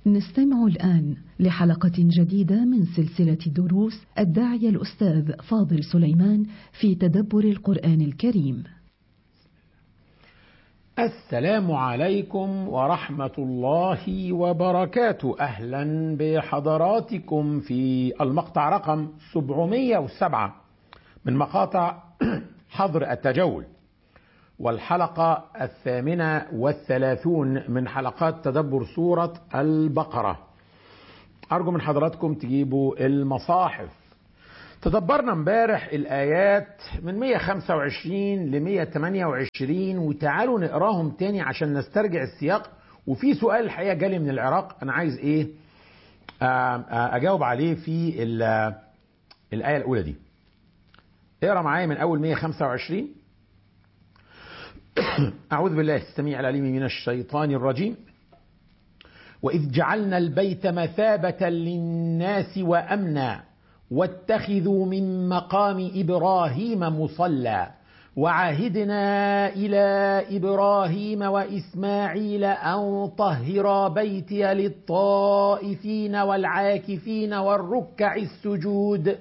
نستمع الآن لحلقة جديدة من سلسلة دروس الداعية الأستاذ فاضل سليمان في تدبر القرآن الكريم. السلام عليكم ورحمة الله وبركاته أهلا بحضراتكم في المقطع رقم 707 من مقاطع حظر التجول والحلقة الثامنة والثلاثون من حلقات تدبر سورة البقرة أرجو من حضراتكم تجيبوا المصاحف تدبرنا امبارح الآيات من 125 ل 128 وتعالوا نقراهم تاني عشان نسترجع السياق وفي سؤال الحقيقة جالي من العراق أنا عايز إيه أجاوب عليه في الآية الأولى دي اقرا معايا من أول 125 أعوذ بالله السميع العليم من الشيطان الرجيم وإذ جعلنا البيت مثابة للناس وأمنا واتخذوا من مقام إبراهيم مصلى وعهدنا إلى إبراهيم وإسماعيل أن طهرا بيتي للطائفين والعاكفين والركع السجود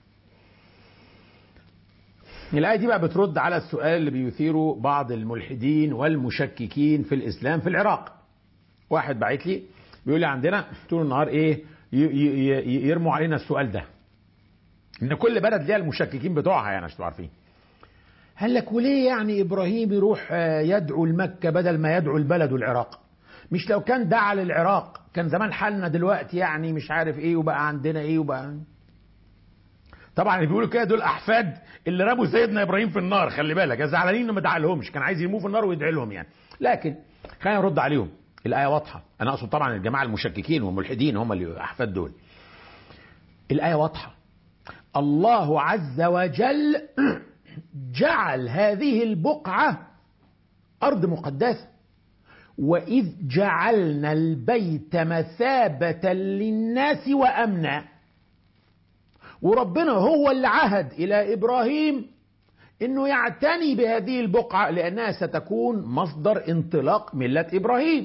الآية دي بقى بترد على السؤال اللي بيثيره بعض الملحدين والمشككين في الإسلام في العراق واحد بعت لي بيقول لي عندنا طول النهار إيه يرموا علينا السؤال ده إن كل بلد ليها المشككين بتوعها يعني عشان عارفين قال لك وليه يعني إبراهيم يروح يدعو المكة بدل ما يدعو البلد العراق مش لو كان دعا للعراق كان زمان حالنا دلوقتي يعني مش عارف ايه وبقى عندنا ايه وبقى طبعا اللي بيقولوا كده دول احفاد اللي رموا سيدنا ابراهيم في النار خلي بالك زعلانين انه ما دعالهمش كان عايز يرموه في النار ويدعي لهم يعني لكن خلينا نرد عليهم الايه واضحه انا اقصد طبعا الجماعه المشككين والملحدين هم اللي احفاد دول الايه واضحه الله عز وجل جعل هذه البقعه ارض مقدسه واذ جعلنا البيت مثابه للناس وامنا وربنا هو اللي عهد الى ابراهيم انه يعتني بهذه البقعه لانها ستكون مصدر انطلاق مله ابراهيم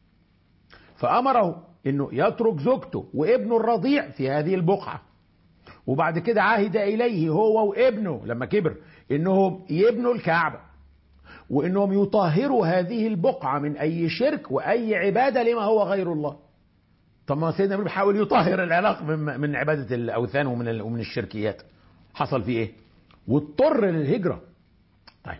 فامره انه يترك زوجته وابنه الرضيع في هذه البقعه وبعد كده عهد اليه هو وابنه لما كبر انهم يبنوا الكعبه وانهم يطهروا هذه البقعه من اي شرك واي عباده لما هو غير الله طب ما سيدنا ابراهيم حاول يطهر العراق من من عباده الاوثان ومن ومن الشركيات حصل فيه ايه واضطر للهجره طيب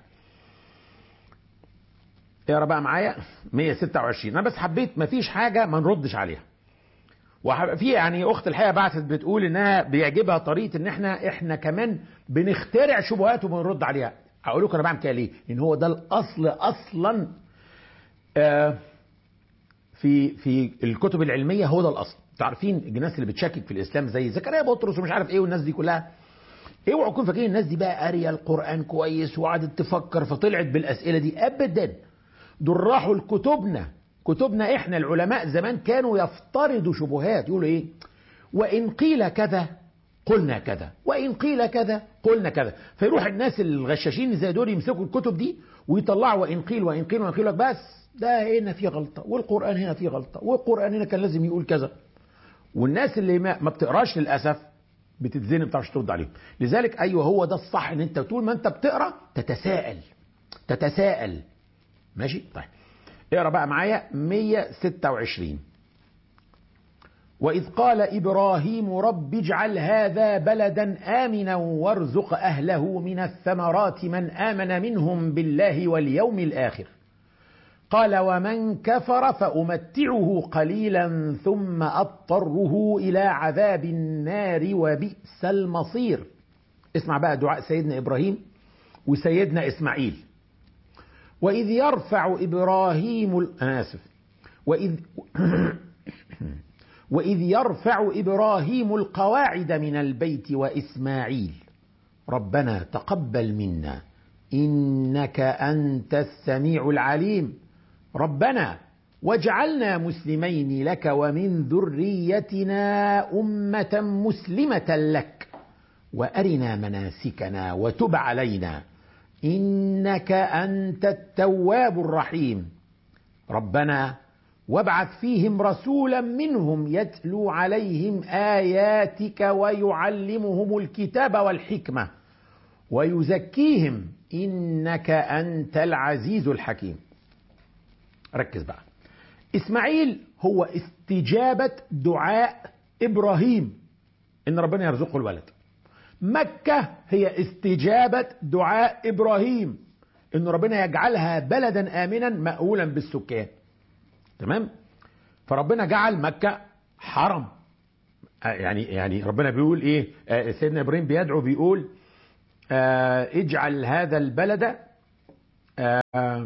اقرا بقى معايا 126 انا بس حبيت ما فيش حاجه ما نردش عليها وفي يعني اخت الحقيقه بعثت بتقول انها بيعجبها طريقه ان احنا احنا كمان بنخترع شبهات وبنرد عليها هقول لكم انا بعمل كده ليه؟ لان هو ده الاصل اصلا آه في في الكتب العلميه هو ده الاصل انتوا عارفين الناس اللي بتشكك في الاسلام زي زكريا بطرس ومش عارف ايه والناس دي كلها اوعوا تكونوا فاكرين الناس دي بقى قاريه القران كويس وقعدت تفكر فطلعت بالاسئله دي ابدا دول راحوا لكتبنا كتبنا احنا العلماء زمان كانوا يفترضوا شبهات يقولوا ايه وان قيل كذا قلنا كذا وان قيل كذا قلنا كذا فيروح الناس الغشاشين زي دول يمسكوا الكتب دي ويطلعوا وان قيل وان قيل وان قيل لك بس ده هنا فيه غلطة والقرآن هنا فيه غلطة والقرآن هنا كان لازم يقول كذا والناس اللي ما, ما بتقراش للأسف بتتزني ما بتعرفش ترد عليهم لذلك أيوه هو ده الصح إن أنت طول ما أنت بتقرا تتساءل تتساءل ماشي طيب اقرا بقى معايا 126 وإذ قال إبراهيم رب اجعل هذا بلدا آمنا وارزق أهله من الثمرات من آمن منهم بالله واليوم الآخر قال ومن كفر فأمتعه قليلا ثم أضطره إلى عذاب النار وبئس المصير اسمع بقى دعاء سيدنا إبراهيم وسيدنا إسماعيل وإذ يرفع إبراهيم أنا آسف وإذ وإذ يرفع إبراهيم القواعد من البيت وإسماعيل ربنا تقبل منا إنك أنت السميع العليم ربنا واجعلنا مسلمين لك ومن ذريتنا أمة مسلمة لك وأرنا مناسكنا وتب علينا إنك أنت التواب الرحيم ربنا وابعث فيهم رسولا منهم يتلو عليهم آياتك ويعلمهم الكتاب والحكمة ويزكيهم إنك أنت العزيز الحكيم ركز بقى إسماعيل هو استجابة دعاء إبراهيم إن ربنا يرزقه الولد مكة هي استجابة دعاء إبراهيم إن ربنا يجعلها بلدا آمنا مأهولا بالسكان تمام فربنا جعل مكة حرم يعني يعني ربنا بيقول ايه آه سيدنا ابراهيم بيدعو بيقول آه اجعل هذا البلد آه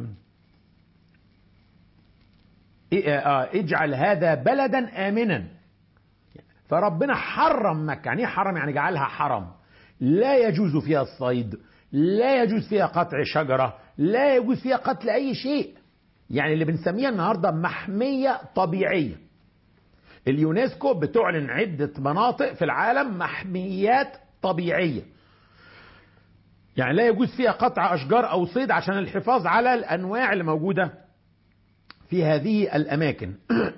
اجعل هذا بلدا امنا فربنا حرم مكة يعني حرم يعني جعلها حرم لا يجوز فيها الصيد لا يجوز فيها قطع شجرة لا يجوز فيها قتل أي شيء يعني اللي بنسميها النهاردة محمية طبيعية اليونسكو بتعلن عدة مناطق في العالم محميات طبيعية يعني لا يجوز فيها قطع أشجار أو صيد عشان الحفاظ على الأنواع اللي موجودة في هذه الأماكن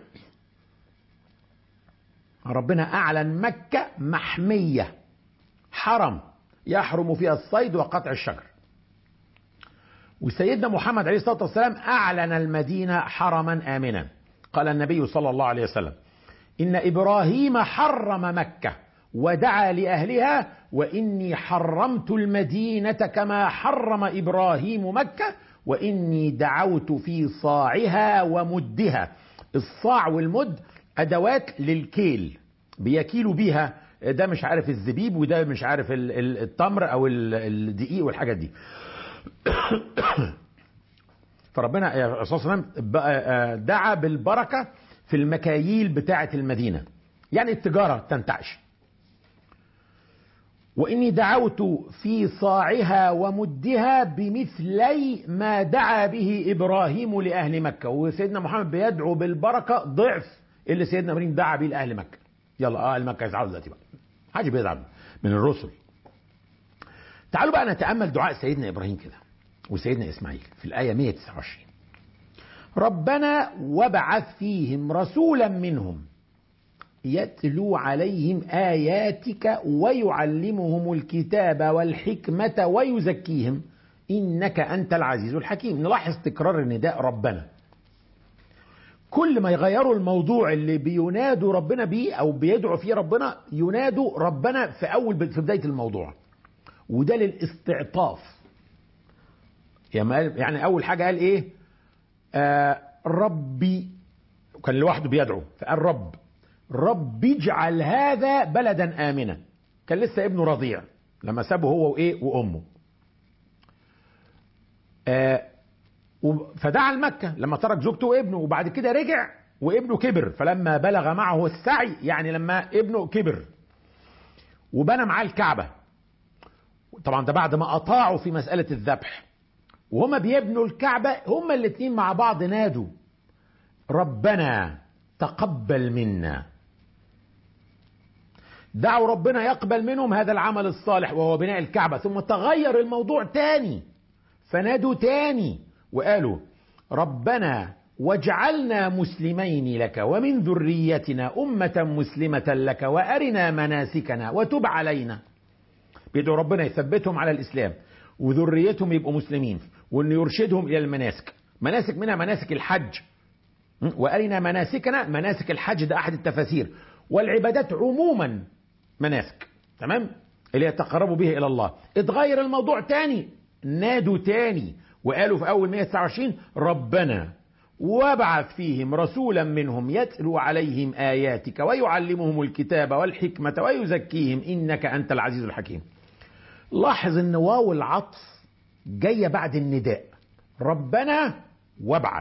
ربنا أعلن مكة محمية حرم يحرم فيها الصيد وقطع الشجر وسيدنا محمد عليه الصلاة والسلام أعلن المدينة حرما آمنا قال النبي صلى الله عليه وسلم إن إبراهيم حرم مكة ودعا لأهلها وإني حرمت المدينة كما حرم إبراهيم مكة وإني دعوت في صاعها ومدها الصاع والمد أدوات للكيل بيكيلوا بيها ده مش عارف الزبيب وده مش عارف التمر أو الدقيق والحاجات دي فربنا الرسول صلى الله عليه وسلم دعا بالبركة في المكاييل بتاعة المدينة يعني التجارة تنتعش وإني دعوت في صاعها ومدها بمثلي ما دعا به إبراهيم لأهل مكة وسيدنا محمد بيدعو بالبركة ضعف اللي سيدنا إبراهيم دعا به لأهل مكة يلا أهل مكة يزعلوا دلوقتي بقى حاجة بيزعل من الرسل تعالوا بقى نتأمل دعاء سيدنا إبراهيم كده وسيدنا إسماعيل في الآية 129 ربنا وابعث فيهم رسولا منهم يتلو عليهم آياتك ويعلمهم الكتاب والحكمة ويزكيهم إنك أنت العزيز الحكيم نلاحظ تكرار النداء ربنا كل ما يغيروا الموضوع اللي بينادوا ربنا بيه أو بيدعوا فيه ربنا ينادوا ربنا في أول في بداية الموضوع وده للاستعطاف يعني أول حاجة قال إيه آه ربي كان لوحده بيدعو فقال رب رب اجعل هذا بلدا آمنا كان لسه ابنه رضيع لما سابه هو وإيه وأمه آه فدعا لمكة لما ترك زوجته وابنه وبعد كده رجع وابنه كبر فلما بلغ معه السعي يعني لما ابنه كبر وبنى معاه الكعبة طبعا ده بعد ما أطاعوا في مسألة الذبح وهما بيبنوا الكعبة هما الاتنين مع بعض نادوا ربنا تقبل منا دعوا ربنا يقبل منهم هذا العمل الصالح وهو بناء الكعبة ثم تغير الموضوع تاني فنادوا تاني وقالوا ربنا واجعلنا مسلمين لك ومن ذريتنا أمة مسلمة لك وأرنا مناسكنا وتب علينا بيدعوا ربنا يثبتهم على الإسلام وذريتهم يبقوا مسلمين وأن يرشدهم إلى المناسك مناسك منها مناسك الحج وأرنا مناسكنا مناسك الحج ده أحد التفاسير والعبادات عموما مناسك تمام اللي يتقربوا به إلى الله اتغير الموضوع تاني نادوا تاني وقالوا في أول 129 ربنا وابعث فيهم رسولا منهم يتلو عليهم آياتك ويعلمهم الكتاب والحكمة ويزكيهم إنك أنت العزيز الحكيم لاحظ ان واو العطف جاية بعد النداء ربنا وابعث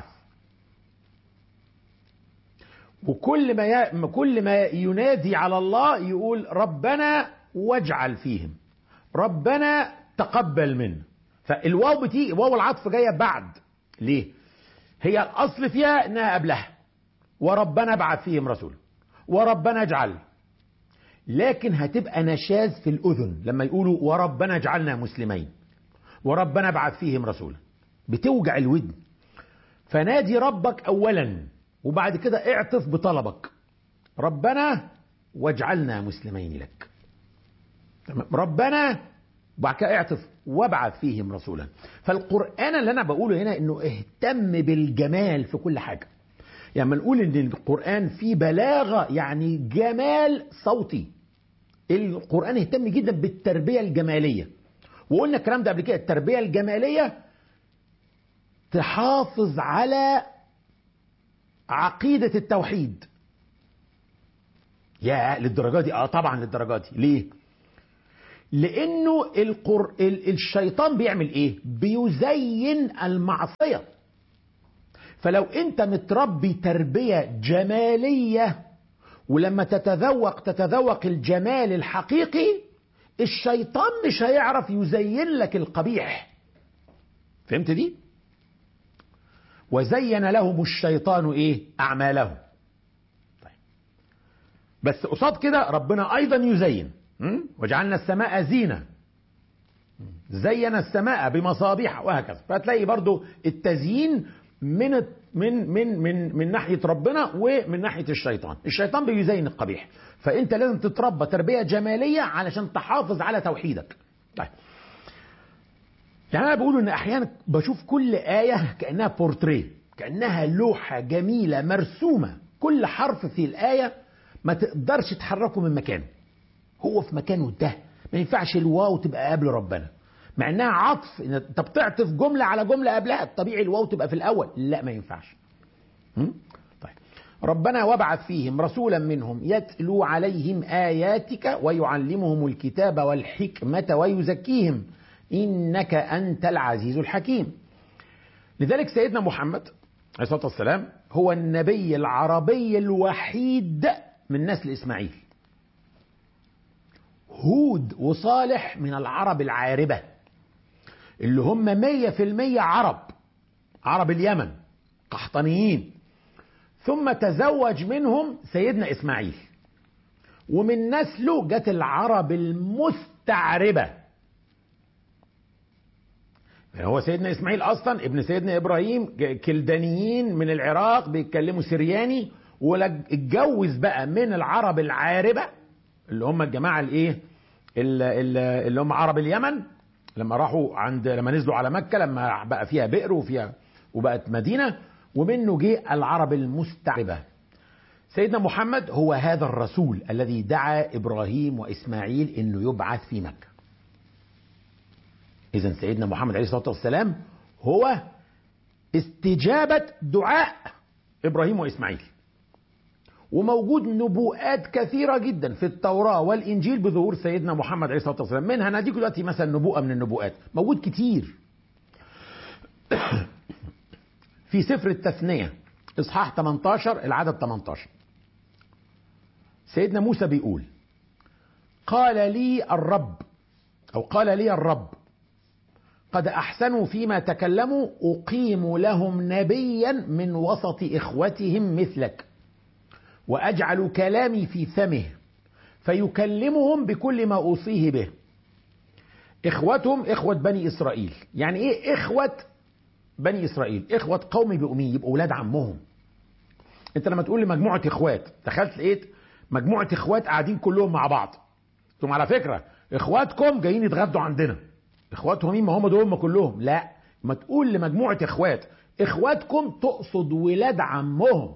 وكل ما ي... كل ما ينادي على الله يقول ربنا واجعل فيهم ربنا تقبل منه فالواو بتيجي واو العطف جايه بعد ليه هي الاصل فيها انها قبلها وربنا ابعث فيهم رسول وربنا اجعل لكن هتبقى نشاز في الاذن لما يقولوا وربنا اجعلنا مسلمين وربنا ابعث فيهم رسولا بتوجع الودن فنادي ربك اولا وبعد كده اعطف بطلبك ربنا واجعلنا مسلمين لك تمام ربنا وبعد كده اعطف وابعث فيهم رسولا فالقرآن اللي أنا بقوله هنا إنه اهتم بالجمال في كل حاجة يعني لما نقول إن القرآن فيه بلاغة يعني جمال صوتي القرآن اهتم جدا بالتربية الجمالية وقلنا الكلام ده قبل كده التربية الجمالية تحافظ على عقيدة التوحيد يا للدرجة دي اه طبعا للدرجة دي ليه لانه القر... الشيطان بيعمل ايه بيزين المعصية فلو انت متربي تربية جمالية ولما تتذوق تتذوق الجمال الحقيقي الشيطان مش هيعرف يزين لك القبيح فهمت دي وزين لهم الشيطان ايه اعمالهم طيب. بس قصاد كده ربنا ايضا يزين وجعلنا السماء زينة زين السماء بمصابيح وهكذا فهتلاقي برضو التزيين من من من من من ناحيه ربنا ومن ناحيه الشيطان الشيطان بيزين القبيح فانت لازم تتربى تربيه جماليه علشان تحافظ على توحيدك طيب يعني انا بقول ان احيانا بشوف كل ايه كانها بورتريه كانها لوحه جميله مرسومه كل حرف في الايه ما تقدرش تحركه من مكانه هو في مكانه ده ما ينفعش الواو تبقى قبل ربنا مع انها عطف ان انت بتعطف جمله على جمله قبلها الطبيعي الواو تبقى في الاول لا ما ينفعش طيب ربنا وابعث فيهم رسولا منهم يتلو عليهم اياتك ويعلمهم الكتاب والحكمه ويزكيهم انك انت العزيز الحكيم لذلك سيدنا محمد عليه الصلاه والسلام هو النبي العربي الوحيد من نسل اسماعيل هود وصالح من العرب العاربة اللي هم مية في المية عرب عرب اليمن قحطانيين ثم تزوج منهم سيدنا إسماعيل ومن نسله جت العرب المستعربة هو سيدنا إسماعيل أصلا ابن سيدنا إبراهيم كلدانيين من العراق بيتكلموا سرياني واتجوز بقى من العرب العاربة اللي هم الجماعه الايه اللي هم عرب اليمن لما راحوا عند لما نزلوا على مكه لما بقى فيها بئر وفيها وبقت مدينه ومنه جه العرب المستعربه سيدنا محمد هو هذا الرسول الذي دعا ابراهيم واسماعيل انه يبعث في مكه اذا سيدنا محمد عليه الصلاه والسلام هو استجابه دعاء ابراهيم واسماعيل وموجود نبوءات كثيرة جدا في التوراة والإنجيل بظهور سيدنا محمد عليه الصلاة والسلام منها نديكم دلوقتي مثلا نبوءة من النبوءات موجود كتير في سفر التثنية إصحاح 18 العدد 18 سيدنا موسى بيقول قال لي الرب أو قال لي الرب قد أحسنوا فيما تكلموا أقيم لهم نبيا من وسط إخوتهم مثلك واجعل كلامي في فمه فيكلمهم بكل ما اوصيه به اخوتهم اخوه بني اسرائيل يعني ايه اخوه بني اسرائيل اخوه قوم بامي يبقوا اولاد عمهم انت لما تقول لمجموعه اخوات دخلت لقيت مجموعه اخوات قاعدين كلهم مع بعض ثم على فكره اخواتكم جايين يتغدوا عندنا اخواتهم مين ما هم دول هم كلهم لا ما تقول لمجموعه اخوات اخواتكم تقصد ولاد عمهم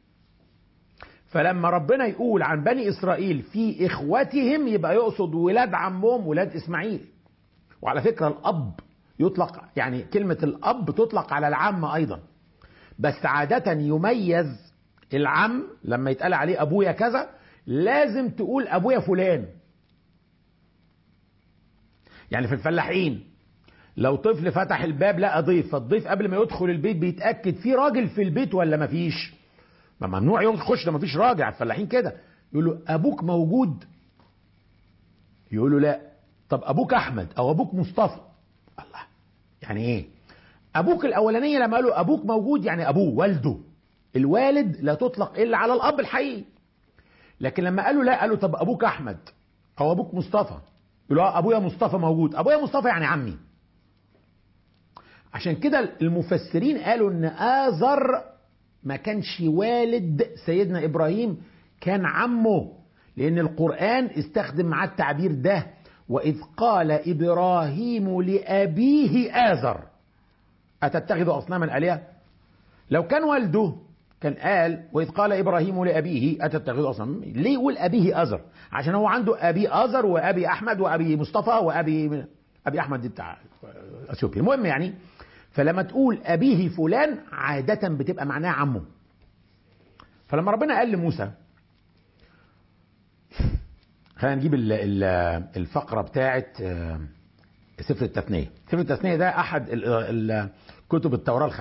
فلما ربنا يقول عن بني اسرائيل في اخوتهم يبقى يقصد ولاد عمهم ولاد اسماعيل وعلى فكره الاب يطلق يعني كلمه الاب تطلق على العم ايضا بس عاده يميز العم لما يتقال عليه ابويا كذا لازم تقول ابويا فلان يعني في الفلاحين لو طفل فتح الباب لقى ضيف فالضيف قبل ما يدخل البيت بيتاكد في راجل في البيت ولا مفيش ما ممنوع يخش ده مفيش راجل على الفلاحين كده يقول له ابوك موجود يقول له لا طب ابوك احمد او ابوك مصطفى الله يعني ايه ابوك الاولانيه لما قالوا ابوك موجود يعني ابوه والده الوالد لا تطلق الا على الاب الحقيقي لكن لما قالوا لا قالوا طب ابوك احمد او ابوك مصطفى يقولوا ابويا مصطفى موجود ابويا مصطفى يعني عمي عشان كده المفسرين قالوا ان آزر ما كانش والد سيدنا ابراهيم كان عمه لان القران استخدم معاه التعبير ده واذ قال ابراهيم لابيه ازر اتتخذ اصناما الهه لو كان والده كان قال واذ قال ابراهيم لابيه اتتخذ اصناما ليه يقول ابيه ازر عشان هو عنده ابي ازر وابي احمد وابي مصطفى وابي ابي احمد دي بتاع اثيوبيا المهم يعني فلما تقول ابيه فلان عاده بتبقى معناها عمه فلما ربنا قال لموسى خلينا نجيب ال- ال- الفقره بتاعه آه، سفر التثنيه سفر التثنيه ده احد ال- ال- كتب التوراه الخمسه